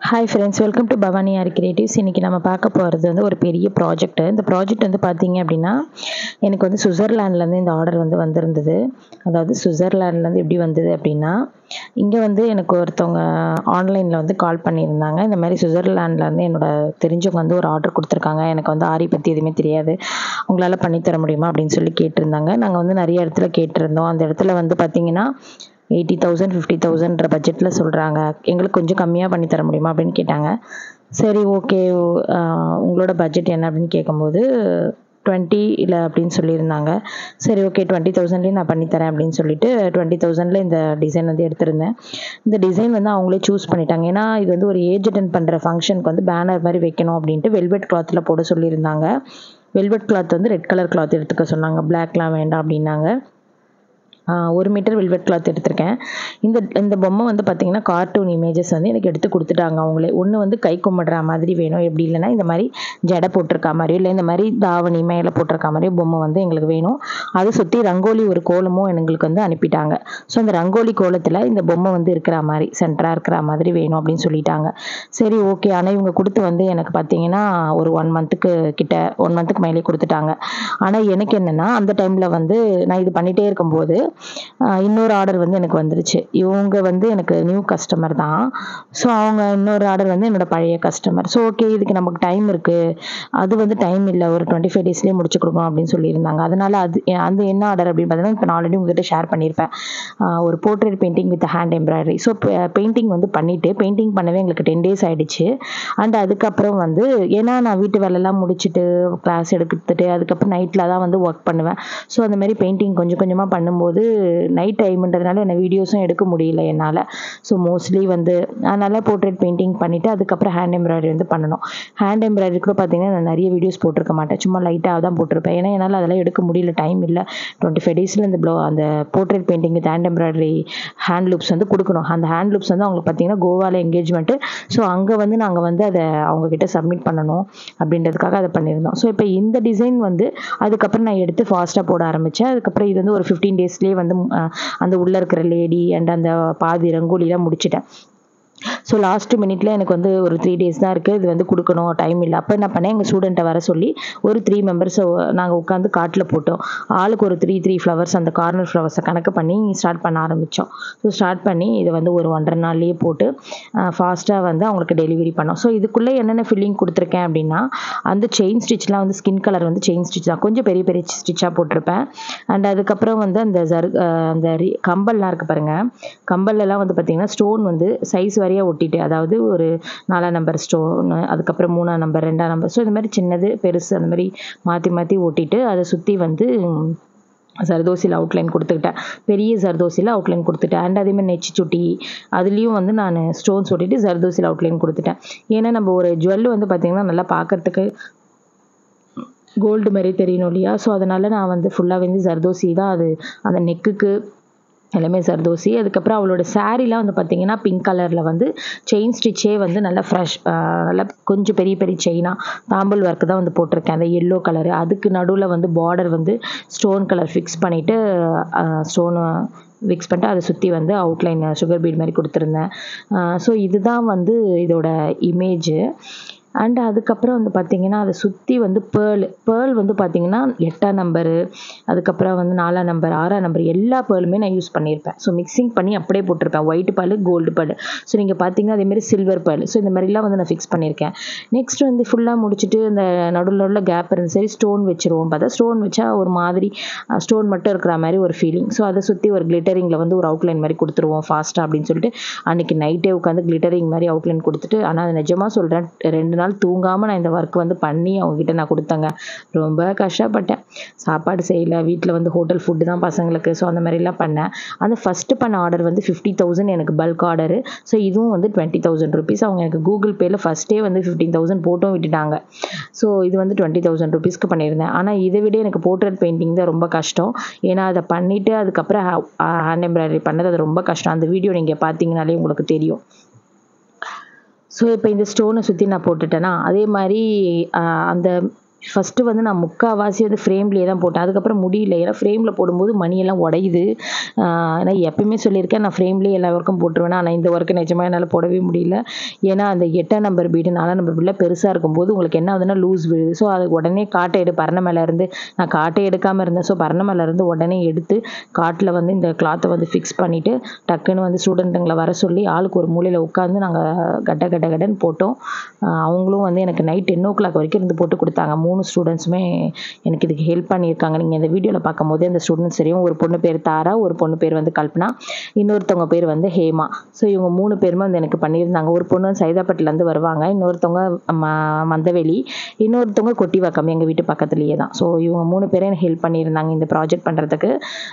hi friends welcome to Bhavani R creatives இன்றைக்கி நம்ம பார்க்க போகிறது வந்து ஒரு பெரிய ப்ராஜெக்ட் இந்த ப்ராஜெக்ட் வந்து பார்த்தீங்க அப்படின்னா எனக்கு வந்து சுவிட்சர்லாண்ட்லேருந்து இந்த ஆர்டர் வந்து வந்திருந்தது அதாவது சுவிட்சர்லாண்ட்லேருந்து எப்படி வந்தது அப்படின்னா இங்கே வந்து எனக்கு ஒருத்தவங்க ஆன்லைனில் வந்து கால் பண்ணியிருந்தாங்க இந்த மாதிரி சுவிட்சர்லாண்ட்லேருந்து என்னோட தெரிஞ்சவங்க வந்து ஒரு ஆர்டர் கொடுத்துருக்காங்க எனக்கு வந்து ஆரி பற்றி எதுவுமே தெரியாது உங்களால் பண்ணித்தர முடியுமா அப்படின்னு சொல்லி கேட்டிருந்தாங்க நாங்கள் வந்து நிறைய இடத்துல கேட்டிருந்தோம் அந்த இடத்துல வந்து பார்த்தீங்கன்னா எயிட்டி தௌசண்ட் ஃபிஃப்டி தௌசண்ட்ற பட்ஜெட்டில் சொல்கிறாங்க எங்களுக்கு கொஞ்சம் கம்மியாக பண்ணி தர முடியுமா அப்படின்னு கேட்டாங்க சரி ஓகே உங்களோட பட்ஜெட் என்ன அப்படின்னு கேட்கும்போது டுவெண்ட்டி இல்லை அப்படின்னு சொல்லியிருந்தாங்க சரி ஓகே டுவெண்ட்டி தௌசண்ட்லேயே நான் பண்ணித்தரேன் அப்படின்னு சொல்லிட்டு டுவெண்ட்டி தௌசண்டில் இந்த டிசைன் வந்து எடுத்திருந்தேன் இந்த டிசைன் வந்து அவங்களே சூஸ் பண்ணிட்டாங்க ஏன்னா இது வந்து ஒரு ஏஜ் அட்டன் பண்ணுற ஃபங்க்ஷனுக்கு வந்து பேனர் மாதிரி வைக்கணும் அப்படின்ட்டு வெல்வெட் கிளாத்தில் போட சொல்லியிருந்தாங்க வெல்வெட் கிளாத் வந்து ரெட் கலர் கிளாத் எடுத்துக்க சொன்னாங்க பிளாக்லாம் வேண்டாம் அப்படின்னாங்க ஒரு மீட்டர் வெல்வெட் கிளாத் எடுத்திருக்கேன் இந்த இந்த பொம்மை வந்து பார்த்திங்கன்னா கார்ட்டூன் இமேஜஸ் வந்து எனக்கு எடுத்து கொடுத்துட்டாங்க அவங்களே ஒன்று வந்து கை கும்பிடுற மாதிரி வேணும் எப்படி இல்லைன்னா இந்த மாதிரி ஜடை போட்டிருக்கா மாதிரியோ இல்லை இந்த மாதிரி தாவணி மேலே போட்டிருக்கா மாதிரியோ பொம்மை வந்து எங்களுக்கு வேணும் அதை சுற்றி ரங்கோலி ஒரு கோலமும் எங்களுக்கு வந்து அனுப்பிட்டாங்க ஸோ அந்த ரங்கோலி கோலத்தில் இந்த பொம்மை வந்து இருக்கிற மாதிரி சென்டராக இருக்கிற மாதிரி வேணும் அப்படின்னு சொல்லிட்டாங்க சரி ஓகே ஆனால் இவங்க கொடுத்து வந்து எனக்கு பார்த்தீங்கன்னா ஒரு ஒன் மந்த்துக்கு கிட்ட ஒன் மந்த்துக்கு மேலே கொடுத்துட்டாங்க ஆனால் எனக்கு என்னென்னா அந்த டைமில் வந்து நான் இது பண்ணிகிட்டே இருக்கும்போது இன்னொரு ஆர்டர் வந்து எனக்கு வந்துருச்சு இவங்க வந்து எனக்கு நியூ கஸ்டமர் தான் ஸோ அவங்க இன்னொரு ஆர்டர் வந்து என்னோட பழைய கஸ்டமர் ஸோ ஓகே இதுக்கு நமக்கு டைம் இருக்குது அது வந்து டைம் இல்லை ஒரு டுவெண்ட்டி ஃபைவ் டேஸ்லேயே முடிச்சு கொடுக்கணும் அப்படின்னு சொல்லியிருந்தாங்க அதனால் அது அந்த என்ன ஆர்டர் அப்படின்னு பார்த்தீங்கன்னா இப்போ நான் ஆல்ரெடி உங்ககிட்ட ஷேர் பண்ணியிருப்பேன் ஒரு portrait painting with hand embroidery so painting வந்து பண்ணிவிட்டு பெயிண்டிங் பண்ணவே எங்களுக்கு டென் டேஸ் ஆகிடுச்சு அண்ட் அதுக்கப்புறம் வந்து ஏன்னா நான் வீட்டு வேலையெல்லாம் முடிச்சுட்டு கிளாஸ் எடுத்துட்டு அதுக்கப்புறம் நைட்டில் தான் வந்து ஒர்க் பண்ணுவேன் ஸோ அந்த மாதிரி பெயிண்டிங் கொஞ்சம் கொஞ்சமாக பண்ணும்போது நைட் டைம்ன்றதுனால என்ன வீடியோஸும் எடுக்க முடியல என்னால் ஸோ மோஸ்ட்லி வந்து அதனால் போர்ட்ரேட் பெயிண்டிங் பண்ணிவிட்டு அதுக்கப்புறம் ஹேண்ட் எம்ப்ராய்டரி வந்து பண்ணணும் ஹேண்ட் எம்ப்ராய்டரி கூட பார்த்தீங்கன்னா நான் நிறைய வீடியோஸ் போட்டிருக்க மாட்டேன் சும்மா லைட்டாக தான் போட்டிருப்பேன் ஏன்னா என்னால் அதெல்லாம் எடுக்க முடியல டைம் இல்லை டுவெண்ட்டி ஃபைவ் டேஸில் இந்த ப்ளோ அந்த portrait painting with hand embroidery hand loops வந்து கொடுக்கணும் அந்த ஹேண்ட் லூப்ஸ் வந்து அவங்களுக்கு பார்த்தீங்கன்னா கோவாவில் என்கேஜ்மெண்ட்டு ஸோ அங்கே வந்து நாங்கள் வந்து அதை அவங்கக்கிட்ட சப்மிட் பண்ணணும் அப்படின்றதுக்காக அதை பண்ணியிருந்தோம் ஸோ இப்போ இந்த டிசைன் வந்து அதுக்கப்புறம் நான் எடுத்து ஃபாஸ்ட்டாக போட ஆரம்பித்தேன் அதுக்கப்புறம் இது வந்து ஒரு ஃபிஃப்டீன் டேஸ்லேயே வந்து அந்த உள்ளே இருக்கிற லேடி அண்ட் அந்த பாதி ரங்கோலிலாம் முடிச்சிட்டேன் ஸோ லாஸ்ட் மினிட்ல எனக்கு வந்து ஒரு த்ரீ டேஸ் தான் இருக்குது இது வந்து கொடுக்கணும் டைம் இல்லை அப்போ என்ன பண்ணேன் எங்கள் ஸ்டூடெண்ட்டை வர சொல்லி ஒரு த்ரீ மெம்பர்ஸை நாங்கள் உட்காந்து காட்டில் போட்டோம் ஆளுக்கு ஒரு த்ரீ த்ரீ ஃப்ளவர்ஸ் அந்த கார்னர் ஃப்ளவர்ஸை கணக்கு பண்ணி ஸ்டார்ட் பண்ண ஆரம்பித்தோம் ஸோ ஸ்டார்ட் பண்ணி இதை வந்து ஒரு ஒன்றரை நாள்லேயே போட்டு ஃபாஸ்ட்டாக வந்து அவங்களுக்கு டெலிவரி பண்ணோம் ஸோ இதுக்குள்ளே என்னென்ன ஃபில்லிங் கொடுத்துருக்கேன் அப்படின்னா அந்த செயின் ஸ்டிச்லாம் வந்து ஸ்கின் கலர் வந்து செயின் ஸ்டிச் தான் கொஞ்சம் பெரிய பெரிய ஸ்டிச்சாக போட்டிருப்பேன் அண்ட் அதுக்கப்புறம் வந்து அந்த ஜரு அந்த கம்பல்லாம் இருக்குது பாருங்கள் கம்பல்லாம் வந்து பார்த்திங்கன்னா ஸ்டோன் வந்து சைஸ் வரையாக ஒட்டிட்டு அதாவது ஒரு நாலாம் நம்பர் ஸ்டோன் அதுக்கப்புறம் மூணாம் நம்பர் ரெண்டாம் நம்பர் ஸோ இந்த மாதிரி சின்னது பெருசு அந்த மாதிரி மாற்றி மாற்றி ஒட்டிட்டு அதை சுற்றி வந்து சர்தோசியில் அவுட்லைன் கொடுத்துக்கிட்டேன் பெரிய சர்தோசியில் அவுட்லைன் கொடுத்துட்டேன் அண்ட் அதேமாதிரி நெச்சி சுட்டி அதுலேயும் வந்து நான் ஸ்டோன்ஸ் ஒட்டிட்டு சர்தோசியில் அவுட்லைன் கொடுத்துட்டேன் ஏன்னா நம்ம ஒரு ஜுவல் வந்து பார்த்திங்கன்னா நல்லா பார்க்கறதுக்கு கோல்டு மாதிரி தெரியணும் இல்லையா ஸோ அதனால் நான் வந்து ஃபுல்லாக வந்து ஜர்தோசி தான் அது அந்த நெக்குக்கு எல்லாமே சர்தோசி அதுக்கப்புறம் அவளோட சாரீலாம் வந்து பார்த்திங்கன்னா பிங்க் கலரில் வந்து செயின் ஸ்டிச்சே வந்து நல்லா ஃப்ரெஷ் நல்லா கொஞ்சம் பெரிய பெரிய செயினாக தாம்பல் ஒர்க்கு தான் வந்து போட்டிருக்கேன் அந்த எல்லோ கலரு அதுக்கு நடுவில் வந்து பார்டர் வந்து ஸ்டோன் கலர் ஃபிக்ஸ் பண்ணிவிட்டு ஸ்டோனு ஃபிக்ஸ் பண்ணிட்டு அதை சுற்றி வந்து அவுட்லைன் சுகர் பீட் மாதிரி கொடுத்துருந்தேன் ஸோ இதுதான் வந்து இதோட இமேஜு அண்ட் அதுக்கப்புறம் வந்து பார்த்திங்கன்னா அதை சுற்றி வந்து பேர்ல் பேர்ல் வந்து பார்த்திங்கன்னா எட்டாம் நம்பரு அதுக்கப்புறம் வந்து நாலாம் நம்பர் ஆறாம் நம்பர் எல்லா பேர்லுமே நான் யூஸ் பண்ணியிருப்பேன் ஸோ மிக்சிங் பண்ணி அப்படியே போட்டிருப்பேன் white pearl gold pearl so நீங்கள் பார்த்தீங்கன்னா அதேமாரி சில்வர் பேர்ல் ஸோ இந்த மாதிரிலாம் வந்து நான் ஃபிக்ஸ் பண்ணியிருக்கேன் நெக்ஸ்ட் வந்து ஃபுல்லாக முடிச்சுட்டு இந்த நடுவில் நடுவில் கேப் இருந்து சரி ஸ்டோன் வச்சுருவோம் பார்த்தா ஸ்டோன் வச்சா ஒரு மாதிரி ஸ்டோன் மட்டும் இருக்கிற மாதிரி ஒரு ஃபீலிங் ஸோ அதை சுற்றி ஒரு கிளிட்டரிங்கில் வந்து ஒரு அவுட்லைன் மாதிரி கொடுத்துருவோம் ஃபாஸ்ட்டாக அப்படின்னு சொல்லிட்டு அன்றைக்கி நைட்டே உட்காந்து கிளிட்டரிங் மாதிரி அவுட்லைன் கொடுத்துட்டு ஆனால் அது நிஜமாக சொல்கிறேன் ரெண்டு நாள் தூங்காமல் நான் இந்த ஒர்க் வந்து பண்ணி அவங்ககிட்ட நான் கொடுத்தேங்க ரொம்ப கஷ்டப்பட்டேன் சாப்பாடு செய்யலை வீட்டில் வந்து ஹோட்டல் ஃபுட்டு தான் பசங்களுக்கு ஸோ அந்த மாதிரிலாம் பண்ணேன் அந்த ஃபஸ்ட்டு பண்ண ஆர்டர் வந்து ஃபிஃப்டி தௌசண்ட் எனக்கு பல்க் ஆர்டரு ஸோ இதுவும் வந்து டுவெண்ட்டி தௌசண்ட் ருபீஸ் அவங்க எனக்கு கூகுள் பேயில் ஃபஸ்ட்டே வந்து ஃபிஃப்டீன் தௌசண்ட் போட்டும் விட்டுட்டாங்க ஸோ இது வந்து டுவெண்ட்டி தௌசண்ட் ருபீஸ்க்கு பண்ணியிருந்தேன் ஆனால் இதை விட எனக்கு போர்ட்ரேட் பெயிண்டிங் தான் ரொம்ப கஷ்டம் ஏன்னா அதை பண்ணிவிட்டு அதுக்கப்புறம் ஹேண்ட் எம்ப்ராய்டரி பண்ணது அது ரொம்ப கஷ்டம் அந்த வீடியோ நீங்கள் பார்த்தீங்கனாலே உங்களுக்கு தெரியும் ஸோ இப்போ இந்த ஸ்டோனை சுற்றி நான் போட்டுட்டேன்னா அதே மாதிரி அந்த ஃபஸ்ட்டு வந்து நான் முக்கால்வாசி வந்து ஃப்ரேம்லேயே தான் போட்டேன் அதுக்கப்புறம் முடியல ஏன்னா ஃப்ரேமில் போடும்போது மணியெல்லாம் உடையுது நான் எப்பயுமே சொல்லியிருக்கேன் நான் ஃப்ரேம்லேயே எல்லா ஒர்க்கும் போட்டுருவேன் ஆனால் இந்த ஒர்க்கு நிஜமாக என்னால் போடவே முடியல ஏன்னா அந்த எட்டாம் நம்பர் பீடு நாலாம் நம்பர் பீடில் பெருசாக இருக்கும்போது உங்களுக்கு என்ன ஆகுதுன்னா லூஸ் விழுது ஸோ அது உடனே காட்டை எடு பரண மேலே இருந்து நான் காட்டை எடுக்காமல் இருந்தேன் ஸோ பரண மேலே இருந்து உடனே எடுத்து காட்டில் வந்து இந்த கிளாத்தை வந்து ஃபிக்ஸ் பண்ணிவிட்டு டக்குன்னு வந்து ஸ்டூடெண்ட்டுங்களை வர சொல்லி ஆளுக்கு ஒரு மூலையில் உட்காந்து நாங்கள் கட்ட கட்ட கட்டன்னு போட்டோம் அவங்களும் வந்து எனக்கு நைட் டென் ஓ கிளாக் வரைக்கும் இருந்து போட்டு கொடுத்தாங்க மூணு ஸ்டூடெண்ட்ஸுமே எனக்கு இதுக்கு ஹெல்ப் பண்ணியிருக்காங்க நீங்கள் இந்த வீடியோவில் பார்க்கும்போது அந்த ஸ்டூடெண்ட்ஸ் தெரியும் ஒரு பொண்ணு பேர் தாரா ஒரு பொண்ணு பேர் வந்து கல்பனா இன்னொருத்தவங்க பேர் வந்து ஹேமா ஸோ இவங்க மூணு பேருமே வந்து எனக்கு பண்ணியிருந்தாங்க ஒரு பொண்ணு வந்து சைதாப்பட்டிலேருந்து வருவாங்க இன்னொருத்தவங்க ம மந்தவெளி இன்னொருத்தவங்க கொட்டிவாக்கம் எங்கள் வீட்டு பக்கத்துலேயே தான் ஸோ இவங்க மூணு பேரும் எனக்கு ஹெல்ப் பண்ணியிருந்தாங்க இந்த ப்ராஜெக்ட் பண்ணுறதுக்கு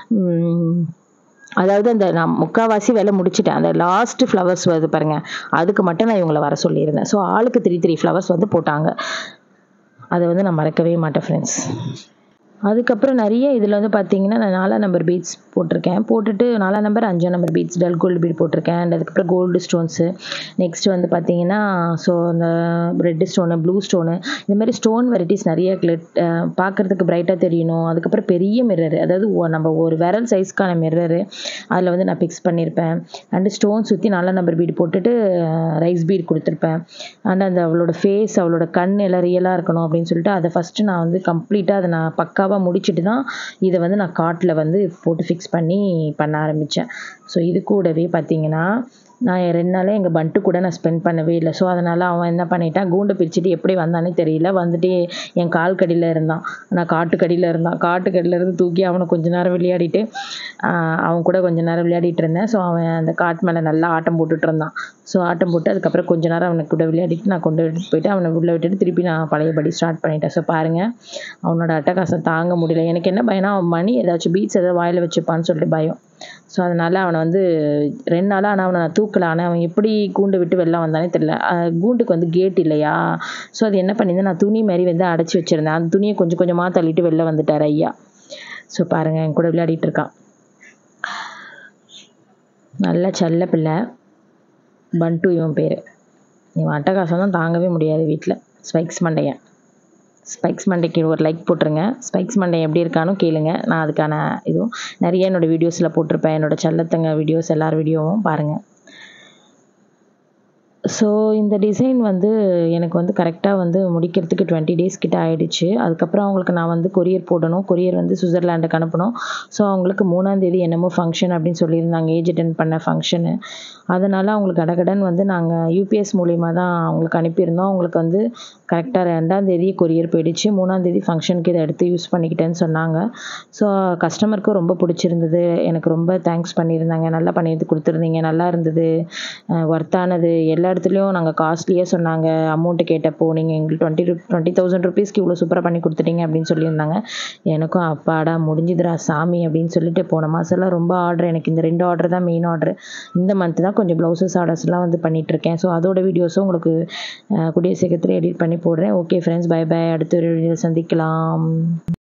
அதாவது அந்த நான் முக்கால்வாசி வேலை முடிச்சிட்டேன் அந்த லாஸ்ட் ஃப்ளவர்ஸ் வருது பாருங்கள் அதுக்கு மட்டும் நான் இவங்களை வர சொல்லியிருந்தேன் ஸோ ஆளுக்கு த்ரீ த்ரீ ஃப்ளவர்ஸ் வந்து போட்டாங்க அதை வந்து நான் மறக்கவே மாட்டேன் ஃப்ரெண்ட்ஸ் அதுக்கப்புறம் நிறைய இதில் வந்து பார்த்தீங்கன்னா நான் நாலாம் நம்பர் பீட்ஸ் போட்டிருக்கேன் போட்டுட்டு நாலாம் நம்பர் அஞ்சாம் number beads dull gold bead போட்டிருக்கேன் அண்ட் அதுக்கப்புறம் கோல்டு ஸ்டோன்ஸு நெக்ஸ்ட் வந்து பார்த்தீங்கன்னா ஸோ அந்த ரெட்டு ஸ்டோனு ப்ளூ ஸ்டோனு இந்த மாதிரி ஸ்டோன் வெரைட்டிஸ் நிறைய கிளிட் பார்க்குறதுக்கு பிரைட்டாக தெரியணும் அதுக்கப்புறம் பெரிய மிரரு அதாவது நம்ம ஒரு விரல் சைஸ்க்கான மிரரு அதில் வந்து நான் ஃபிக்ஸ் பண்ணியிருப்பேன் அண்டு ஸ்டோன் சுற்றி நாலாம் நம்பர் பீட் போட்டுட்டு ரைஸ் பீட் கொடுத்துருப்பேன் அண்ட் அந்த அவளோட ஃபேஸ் அவளோட கண் எல்லாம் ரியலாக இருக்கணும் அப்படின்னு சொல்லிட்டு அதை ஃபஸ்ட்டு நான் வந்து கம்ப்ளீட்டாக அதை நான் பக்காவாக முடிச்சுட்டு தான் இதை வந்து நான் காட்டில் வந்து போட்டு ஃபிக்ஸ் பண்ணி பண்ண ஆரம்பித்தேன் ஸோ இது கூடவே பார்த்தீங்கன்னா நான் ரெண்டு நாளாக எங்கள் பண்ட்டு கூட நான் ஸ்பெண்ட் பண்ணவே இல்லை ஸோ அதனால் அவன் என்ன பண்ணிட்டான் கூண்டை பிரிச்சுட்டு எப்படி வந்தானே தெரியல வந்துட்டு என் கால் கடியில் இருந்தான் நான் காட்டுக்கடியில் இருந்தான் காட்டுக்கடியில் இருந்து தூக்கி அவனை கொஞ்ச நேரம் விளையாடிட்டு அவன் கூட கொஞ்ச நேரம் விளையாடிட்டு இருந்தேன் ஸோ அவன் அந்த காட்டு மேலே நல்லா ஆட்டம் போட்டுட்டு இருந்தான் ஸோ ஆட்டம் போட்டு அதுக்கப்புறம் கொஞ்ச நேரம் அவனுக்கு கூட விளையாடிட்டு நான் கொண்டு விட்டு போயிட்டு அவனை உள்ளே விட்டுட்டு திருப்பி நான் பழையபடி ஸ்டார்ட் பண்ணிட்டேன் ஸோ பாருங்கள் அவனோட அட்டகாசம் தாங்க முடியல எனக்கு என்ன பயம்னா அவன் மணி ஏதாச்சும் பீட்ஸ் ஏதாவது வாயில் வச்சுப்பான்னு சொல்லிட்டு பயம் ஸோ அதனால் அவனை வந்து ரெண்டு நாளாக ஆனால் அவனை நான் தூக்கல ஆனால் அவன் எப்படி கூண்டு விட்டு வெளில வந்தானே தெரியல கூண்டுக்கு வந்து கேட் இல்லையா ஸோ அது என்ன பண்ணியிருந்தேன் நான் துணி மாதிரி வந்து அடைச்சி வச்சுருந்தேன் அந்த துணியை கொஞ்சம் கொஞ்சமாக தள்ளிட்டு வெளில வந்துட்டார் ஐயா ஸோ பாருங்கள் என் கூட விளையாடிட்டு இருக்கான் நல்ல செல்ல பிள்ளை பண்டு இவன் பேர் இவன் அட்டகாசம் தான் தாங்கவே முடியாது வீட்டில் ஸ்பைக்ஸ் மண்டையன் ஸ்பைக்ஸ் மண்டைக்கு ஒரு லைக் போட்டுருங்க ஸ்பைக்ஸ் மண்டை எப்படி இருக்கானோ கேளுங்க நான் அதுக்கான இதுவும் நிறைய என்னோடய வீடியோஸில் போட்டிருப்பேன் என்னோடய செல்லத்தங்க வீடியோஸ் எல்லார் வீடியோவும் பாருங்கள் ஸோ இந்த டிசைன் வந்து எனக்கு வந்து கரெக்டாக வந்து முடிக்கிறதுக்கு டுவெண்ட்டி டேஸ் கிட்ட ஆகிடுச்சு அதுக்கப்புறம் அவங்களுக்கு நான் வந்து கொரியர் போடணும் கொரியர் வந்து சுவிட்சர்லாண்டுக்கு அனுப்பணும் ஸோ அவங்களுக்கு மூணாந்தேதி என்னமோ ஃபங்க்ஷன் அப்படின்னு சொல்லியிருந்தாங்க ஏஜ் அட்டன் பண்ண ஃபங்க்ஷனு அதனால் அவங்களுக்கு கடகடன் வந்து நாங்கள் யூபிஎஸ் மூலிமா தான் அவங்களுக்கு அனுப்பியிருந்தோம் அவங்களுக்கு வந்து கரெக்டாக ரெண்டாந்தேதி கொரியர் போயிடுச்சு மூணாந்தேதி ஃபங்க்ஷனுக்கு இதை எடுத்து யூஸ் பண்ணிக்கிட்டேன்னு சொன்னாங்க ஸோ கஸ்டமருக்கும் ரொம்ப பிடிச்சிருந்தது எனக்கு ரொம்ப தேங்க்ஸ் பண்ணியிருந்தாங்க நல்லா பண்ணிட்டு கொடுத்துருந்தீங்க நல்லா இருந்தது ஒர்த்தானது எல்லா இடத்துலையும் நாங்கள் காஸ்ட்லியாக சொன்னாங்க அமௌண்ட்டு கேட்டப்போ நீங்கள் எங்களுக்கு டுவெண்ட்டி ரு டுவெண்ட்டி தௌசண்ட் ருபீஸ்க்கு இவ்வளோ சூப்பராக பண்ணி கொடுத்துட்டீங்க அப்படின்னு சொல்லியிருந்தாங்க எனக்கும் அப்பாடா முடிஞ்சுதுரா சாமி அப்படின்னு சொல்லிட்டு போன மாதம்லாம் ரொம்ப ஆர்டர் எனக்கு இந்த ரெண்டு ஆர்டர் தான் மெயின் ஆர்டர் இந்த மந்த் தான் கொஞ்சம் ப்ளவுசஸ் ஆர்டர்ஸ்லாம் வந்து பண்ணிகிட்ருக்கேன் ஸோ அதோட வீடியோஸும் உங்களுக்கு கூடிய சீக்கிரத்தில் எடிட் பண்ணி போடுறேன் ஓகே ஃப்ரெண்ட்ஸ் பை பை அடுத்த ஒரு வீடியோ சந்திக்கலாம்